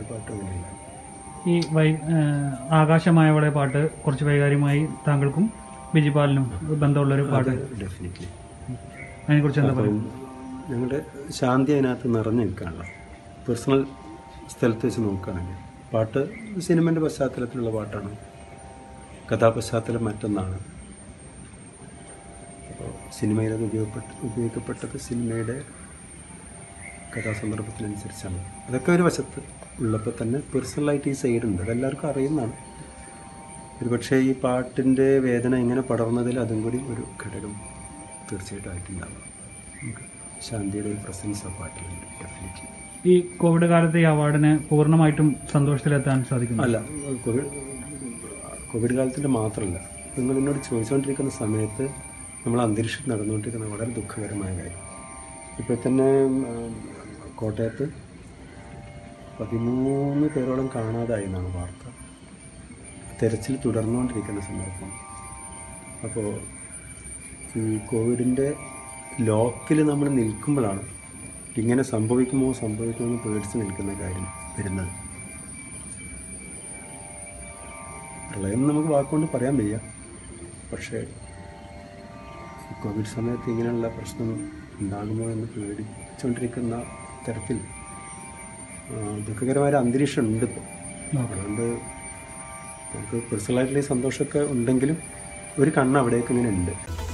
പാട്ടും അങ്ങനെയില്ല ഈ വൈ ഏഹ് ആകാശമായവളെ പാട്ട് കുറച്ച് വൈകാര്യമായി താങ്കൾക്കും ബിജിപാലിനും ബന്ധമുള്ളൊരു പാട്ട് ഡെഫിനറ്റ്ലി അതിനെക്കുറിച്ച് എന്താ പറയുക ഞങ്ങളുടെ ശാന്തി അതിനകത്ത് നിറഞ്ഞു നിൽക്കുകയാണല്ലോ പേഴ്സണൽ സ്ഥലത്ത് വെച്ച് നോക്കുകയാണെങ്കിൽ പാട്ട് സിനിമൻ്റെ പശ്ചാത്തലത്തിലുള്ള പാട്ടാണ് കഥാപശ്ചാത്തലം മറ്റൊന്നാണ് അപ്പോൾ സിനിമയിൽ അത് ഉപയോഗപ്പെട്ട ഉപയോഗിക്കപ്പെട്ടത് സിനിമയുടെ കഥാസന്ദർഭത്തിനനുസരിച്ചാണ് അതൊക്കെ ഒരു വശത്ത് ഉള്ളപ്പോൾ തന്നെ പേഴ്സണലായിട്ട് ഈ സൈഡ് ഉണ്ട് അതെല്ലാവർക്കും അറിയുന്നതാണ് ഒരുപക്ഷെ ഈ പാട്ടിൻ്റെ വേദന എങ്ങനെ പടർന്നതിൽ അതും കൂടി ഒരു ഘടകം തീർച്ചയായിട്ടും ആയിട്ടുണ്ടാകും നമുക്ക് ശാന്തിയുടെ ഒരു പ്രസൻസ് ആ പാട്ടിലുണ്ട് ഡെഫിനറ്റ്ലി ഈ കോവിഡ് കാലത്ത് ഈ അവാർഡിന് പൂർണ്ണമായിട്ടും സന്തോഷത്തിലെത്താൻ സാധിക്കുന്നു അല്ല കോവിഡ് കോവിഡ് കാലത്തിൻ്റെ മാത്രമല്ല നിങ്ങൾ എന്നോട് ചോദിച്ചുകൊണ്ടിരിക്കുന്ന സമയത്ത് നമ്മൾ അന്തരീക്ഷത്തിൽ നടന്നുകൊണ്ടിരിക്കുന്ന വളരെ ദുഃഖകരമായ കാര്യം ഇപ്പോൾ തന്നെ ഉം, കോട്ടയത്ത് പതിമൂന്ന് പേരോളം കാണാതായി എന്നാണ് വാർത്ത തെരച്ചിൽ തുടർന്നുകൊണ്ടിരിക്കുന്ന സന്ദർഭം അപ്പോൾ ഈ കോവിഡിൻ്റെ ലോക്കിൽ നമ്മൾ നിൽക്കുമ്പോഴാണ് ഇങ്ങനെ സംഭവിക്കുമോ സംഭവിക്കുമോ എന്ന് പേടിച്ച് നിൽക്കുന്ന കാര്യം വരുന്നത് പ്രളയം നമുക്ക് വാക്കുകൊണ്ട് പറയാൻ വയ്യ പക്ഷേ ഈ കോവിഡ് സമയത്ത് ഇങ്ങനെയുള്ള പ്രശ്നം ഉണ്ടാകുമോ എന്ന് പേടിച്ചുകൊണ്ടിരിക്കുന്ന തരത്തിൽ ആ, ദുഃഖകരമായ ഒരു അന്തരീക്ഷം ഉണ്ട് ഇപ്പോൾ അതുകൊണ്ട് നമുക്ക് പേഴ്സണലായിട്ടുള്ള ഈ സന്തോഷമൊക്കെ ഉണ്ടെങ്കിലും ഒരു കണ്ണ് അവിടേക്ക് ഇങ്ങനെ ഉണ്ട്